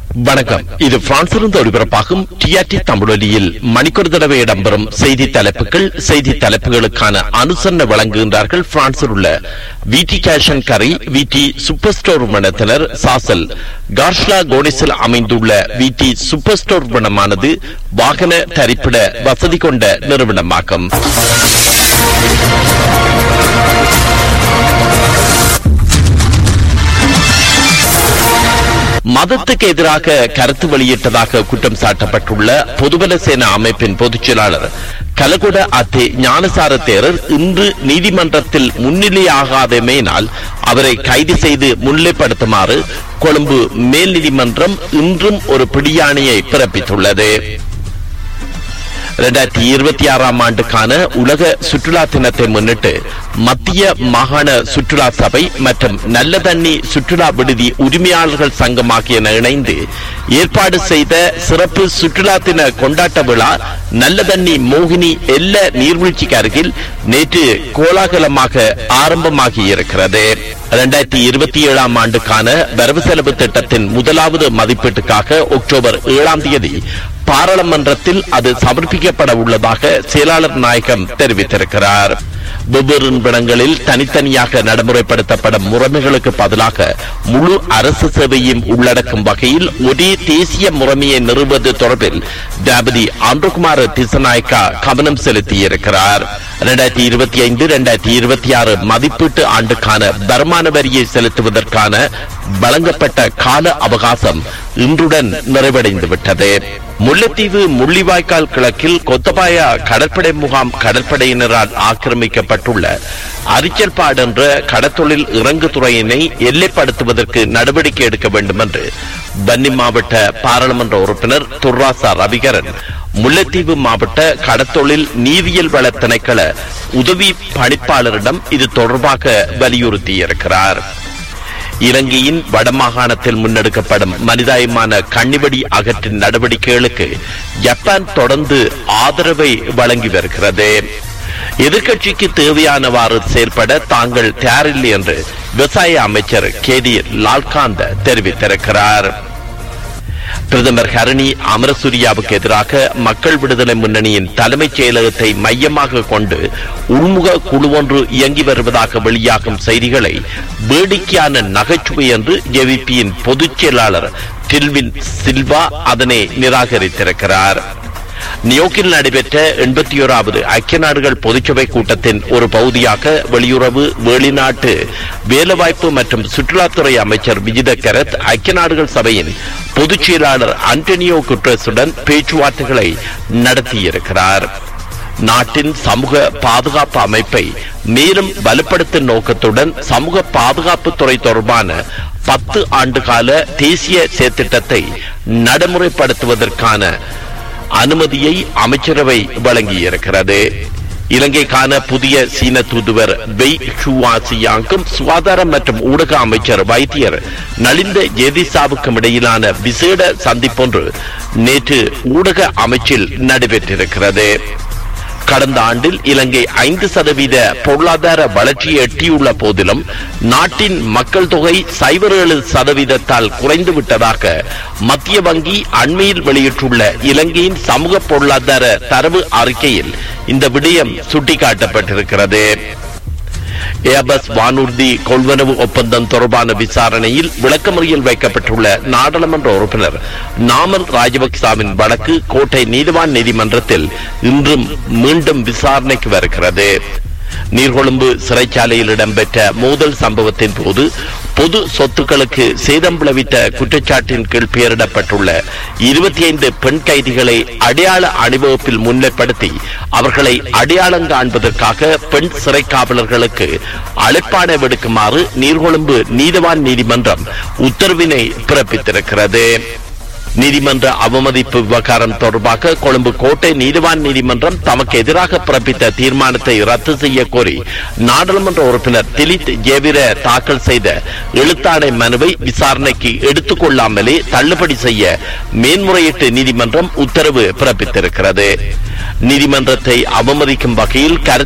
வணக்கம் இது பிரான்சிலிருந்து ஒளிபரப்பாகும் டிஆர்டி தமிழொலியில் மணிக்கொரு தடவை இடம்பெறும் செய்தி தலைப்புகள் செய்தி தலைப்புகளுக்கான அனுசரணை வழங்குகின்றார்கள் பிரான்சில் உள்ள விடி கேஷன் கரை விடி சூப்பர் ஸ்டோர் நிறுவனத்தினர் சாசல் கார்ஷ்லா கோனிஸில் அமைந்துள்ள விடி சூப்பர் ஸ்டோர் நிறுவனமானது வாகன தரிப்பிட வசதி கொண்ட நிறுவனமாகும் மதத்துக்கு எதிராக கருத்து வெளியிட்டதாக குற்றம் சாட்டப்பட்டுள்ள பொதுபல சேனா அமைப்பின் பொதுச் செயலாளர் கலகுட அத்தே ஞானசார தேரர் இன்று நீதிமன்றத்தில் முன்னிலையாகாதமையினால் அவரை கைது செய்து முன்னிலைப்படுத்துமாறு கொழும்பு மேல் நீதிமன்றம் இன்றும் ஒரு பிடியாணையை பிறப்பித்துள்ளது இரண்டாயிரத்தி இருபத்தி ஆறாம் ஆண்டுக்கான உலக சுற்றுலா தினத்தை முன்னிட்டு மத்திய மாகாண சுற்றுலா சபை மற்றும் நல்ல தண்ணி சுற்றுலா விடுதி உரிமையாளர்கள் சங்கம் ஆகியன இணைந்து ஏற்பாடு செய்த சிறப்பு சுற்றுலா தின கொண்டாட்ட விழா நல்ல தண்ணி மோகினி எல்ல நீர்வீழ்ச்சிக்கு அருகில் நேற்று கோலாகலமாக ஆரம்பமாகி இருக்கிறது இரண்டாயிரத்தி இருபத்தி ஏழாம் ஆண்டுக்கான வரவு செலவு திட்டத்தின் முதலாவது மதிப்பீட்டுக்காக அக்டோபர் ஏழாம் தேதி பாராளுமன்றத்தில் அது சமர்ப்பிக்கப்பட உள்ளதாக செயலாளர் நாயகம் தெரிவித்திருக்கிறார் வெவ்வேறு நிறுவனங்களில் தனித்தனியாக நடைமுறைப்படுத்தப்படும் முறைமைகளுக்கு பதிலாக முழு அரசு சேவையும் உள்ளடக்கும் வகையில் ஒரே தேசிய முறைமையை நிறுவுவது தொடர்பில் ஜனாபதி ஆண்டுகுமார் திசநாயக்கா கவனம் செலுத்தியிருக்கிறார் இரண்டாயிரத்தி இருபத்தி ஐந்து இரண்டாயிரத்தி இருபத்தி ஆறு மதிப்பீட்டு ஆண்டுக்கான வருமான வரியை செலுத்துவதற்கான வழங்கப்பட்ட கால அவகாசம் இன்றுடன் நிறைவடைந்து விட்டது முல்லைத்தீவு முள்ளிவாய்க்கால் கிழக்கில் கொத்தபாயா கடற்படை முகாம் கடற்படையினரால் ஆக்கிரமிக்கப்பட்டுள்ள அரிச்சல்பாடு என்ற கடத்தொழில் இறங்கு துறையினை எல்லைப்படுத்துவதற்கு நடவடிக்கை எடுக்க வேண்டும் என்று பன்னி மாவட்ட பாராளுமன்ற உறுப்பினர் துர்ராசா ரவிகரன் முல்லைத்தீவு மாவட்ட கடத்தொழில் நீரியல் வள திணைக்கள உதவி பணிப்பாளரிடம் இது தொடர்பாக வலியுறுத்தியிருக்கிறார் இலங்கையின் வடமாகாணத்தில் முன்னெடுக்கப்படும் மனிதாயமான கண்ணிவடி அகற்றின் நடவடிக்கைகளுக்கு ஜப்பான் தொடர்ந்து ஆதரவை வழங்கி வருகிறது எதிர்க்கட்சிக்கு தேவையானவாறு செயல்பட தாங்கள் தயாரில்லை என்று விவசாய அமைச்சர் கே டி லால்காந்த் தெரிவித்திருக்கிறார் பிரதமர் ஹரணி அமரசூரியாவுக்கு எதிராக மக்கள் விடுதலை முன்னணியின் தலைமைச் செயலகத்தை மையமாக கொண்டு உள்முக குழு ஒன்று இயங்கி வருவதாக வெளியாகும் செய்திகளை வேடிக்கையான நகைச்சுவை என்று ஜேவிபியின் பொதுச் செயலாளர் டில்வின் சில்வா அதனை நிராகரித்திருக்கிறார் நியோக்கில் நடைபெற்ற எண்பத்தி ஓராவது ஐக்கிய நாடுகள் பொதுச்சபை கூட்டத்தின் ஒரு பகுதியாக வெளியுறவு வெளிநாட்டு வேலைவாய்ப்பு மற்றும் சுற்றுலாத்துறை அமைச்சர் விஜித கரத் ஐக்கிய நாடுகள் சபையின் பொதுச் செயலாளர் அண்டனியோ குட்ரஸுடன் பேச்சுவார்த்தைகளை நடத்தியிருக்கிறார் நாட்டின் சமூக பாதுகாப்பு அமைப்பை மேலும் வலுப்படுத்தும் நோக்கத்துடன் சமூக பாதுகாப்பு துறை தொடர்பான பத்து ஆண்டுகால தேசிய செயற்திட்டத்தை நடைமுறைப்படுத்துவதற்கான அனுமதியை அமைச்சரவை வழங்கியிருக்கிறது இலங்கைக்கான புதிய சீன தூதுவர் வெய் ஷுவாசியாங்கும் சுகாதாரம் மற்றும் ஊடக அமைச்சர் வைத்தியர் நலிந்த ஜெதிசாவுக்கும் இடையிலான விசேட சந்திப்பொன்று நேற்று ஊடக அமைச்சில் நடைபெற்றிருக்கிறது கடந்த ஆண்டில் இலங்கை ஐந்து சதவீத பொருளாதார வளர்ச்சியை எட்டியுள்ள போதிலும் நாட்டின் மக்கள் தொகை சைபர் ஏழு சதவீதத்தால் குறைந்து விட்டதாக மத்திய வங்கி அண்மையில் வெளியிட்டுள்ள இலங்கையின் சமூக பொருளாதார தரவு அறிக்கையில் இந்த விடயம் சுட்டிக்காட்டப்பட்டிருக்கிறது ஏபஸ் வானூர்தி கொள்வனவு ஒப்பந்தம் தொடர்பான விசாரணையில் விளக்கமறியல் வைக்கப்பட்டுள்ள நாடாளுமன்ற உறுப்பினர் நாமல் ராஜபக்சாவின் வழக்கு கோட்டை நீதிவான் நீதிமன்றத்தில் இன்றும் மீண்டும் விசாரணைக்கு வருகிறது நீர்கொழும்பு சிறைச்சாலையில் இடம்பெற்ற மோதல் சம்பவத்தின் போது பொது சொத்துக்களுக்கு சேதம் விளைவித்த குற்றச்சாட்டின் கீழ் பெயரிடப்பட்டுள்ள இருபத்தி ஐந்து பெண் கைதிகளை அடையாள அணிவகுப்பில் முன்னிலைப்படுத்தி அவர்களை அடையாளம் காண்பதற்காக பெண் சிறை காவலர்களுக்கு அழைப்பாணை விடுக்குமாறு நீர்கொழும்பு நீதிவான் நீதிமன்றம் உத்தரவினை பிறப்பித்திருக்கிறது நீதிமன்ற அவமதிப்பு விவகாரம் தொடர்பாக கொழும்பு கோட்டை நீதிவான் நீதிமன்றம் தமக்கு எதிராக பிறப்பித்த தீர்மானத்தை ரத்து செய்ய கோரி நாடாளுமன்ற உறுப்பினர் திலித் ஜேவிர தாக்கல் செய்த எழுத்தாணை மனுவை விசாரணைக்கு எடுத்துக் கொள்ளாமலே தள்ளுபடி செய்ய மேன்முறையீட்டு நீதிமன்றம் உத்தரவு பிறப்பித்திருக்கிறது நீதிமன்றத்தை அவமதிக்கும் வகையில் கருத்து